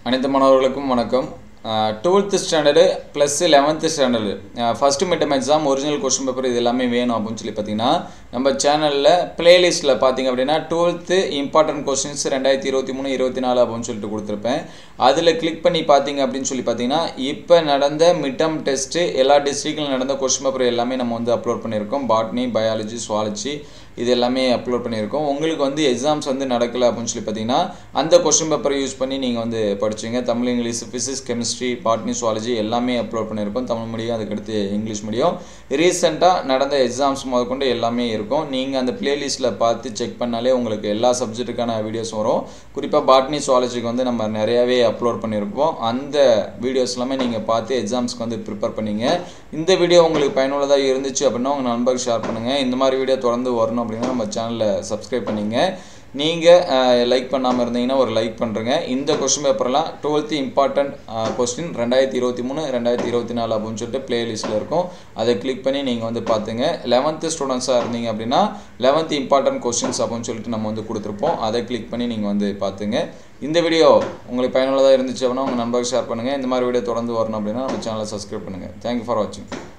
அனைத்து மாணவர்களுக்கும் வணக்கம் twelfth standard plus eleventh standard first midterm exam original question paper இது எல்லாமே வேணும் அப்படின்னு சொல்லி பார்த்தீங்கன்னா நம்ம சேனலில் பிளேலிஸ்ட்டில் பார்த்தீங்க அப்படின்னா டுவெல்த்து இம்பார்ட்டன்ட் கொஸ்டின்ஸ் ரெண்டாயிரத்தி இருபத்தி மூணு இருபத்தி நாலு அப்படின்னு சொல்லிட்டு கொடுத்துருப்பேன் அதில் கிளிக் பண்ணி பார்த்தீங்க அப்படின்னு சொல்லி பார்த்தீங்கன்னா இப்போ நடந்த மிட்டம் டெஸ்ட்டு எல்லா டிஸ்ட்ரிக்டில் நடந்த கொஸ்டின் பேப்பர் எல்லாமே நம்ம வந்து அப்லோட் பண்ணியிருக்கோம் பாட்னி பயாலஜி சுவாலஜி இது எல்லாமே அப்லோட் பண்ணியிருக்கோம் உங்களுக்கு வந்து எக்ஸாம்ஸ் வந்து நடக்கலை அப்படின்னு சொல்லி பார்த்தீங்கன்னா அந்த கொஸ்டின் பேப்பரை யூஸ் பண்ணி நீங்கள் வந்து படிச்சுங்க Tamil English physics chemistry botany zoology எல்லாமே அப்லோட் பண்ணியிருக்கோம் தமிழ் மீடியம் அதுக்கடுத்து இங்கிலீஷ் மீடியம் ரீசெண்டாக நடந்த எக்ஸாம்ஸ் முதற்கொண்டு எல்லாமே இருக்கும் நீங்கள் அந்த பிளேலிஸ்ட்டில் பார்த்து செக் பண்ணாலே உங்களுக்கு எல்லா சப்ஜெக்ட்டுக்கான வீடியோஸ் வரும் குறிப்பாக பாட்னி சுவாலஜிக்கு வந்து நம்ம நிறையாவே அப்லோட் பண்ணியிருப்போம் அந்த வீடியோஸ் எல்லாமே நீங்கள் பார்த்து எக்ஸாம்ஸ்க்கு வந்து ப்ரிப்பேர் பண்ணீங்க இந்த வீடியோ உங்களுக்கு பயனுள்ளதாக இருந்துச்சு அப்படின்னா உங்கள் நண்பருக்கு ஷேர் பண்ணுங்கள் இந்த மாதிரி வீடியோ தொடர்ந்து வரணும் அப்படின்னா நம்ம சேனலை சப்ஸ்கிரைப் பண்ணிங்க நீங்கள் லைக் பண்ணாமல் இருந்தீங்கன்னா ஒரு லைக் பண்ணுறங்க இந்த கொஸ்டின் பேப்பர்லாம் டுவெல்த்து இம்பார்ட்டன்ட் கொஸ்டின் ரெண்டாயிரத்தி இருபத்தி மூணு ரெண்டாயிரத்தி இருபத்தி நாலு அப்படின்னு சொல்லிட்டு பிளேலிஸ்ட்டில் இருக்கும் அதை கிளிக் பண்ணி நீங்கள் வந்து பார்த்துங்க லெவன்த்து ஸ்டூடெண்ட்ஸாக இருந்தீங்க அப்படின்னா லெவன்த்து இம்பார்ட்டன்ட் கொஸ்டின்ஸ் அப்படின்னு சொல்லிட்டு நம்ம வந்து கொடுத்துருப்போம் அதை கிளிக் பண்ணி நீங்கள் வந்து பார்த்துங்க இந்த வீடியோ உங்களுக்கு பயனுள்ளதாக இருந்துச்சு அப்படின்னா உங்கள் நண்பருக்கு ஷேர் பண்ணுங்கள் இந்த மாதிரி வீடியோ தொடர்ந்து வரணும் அப்படின்னா நம்ம சேனலை சப்ஸ்கிரைப் பண்ணுங்கள் தேங்க்யூ ஃபார் வாட்சிங்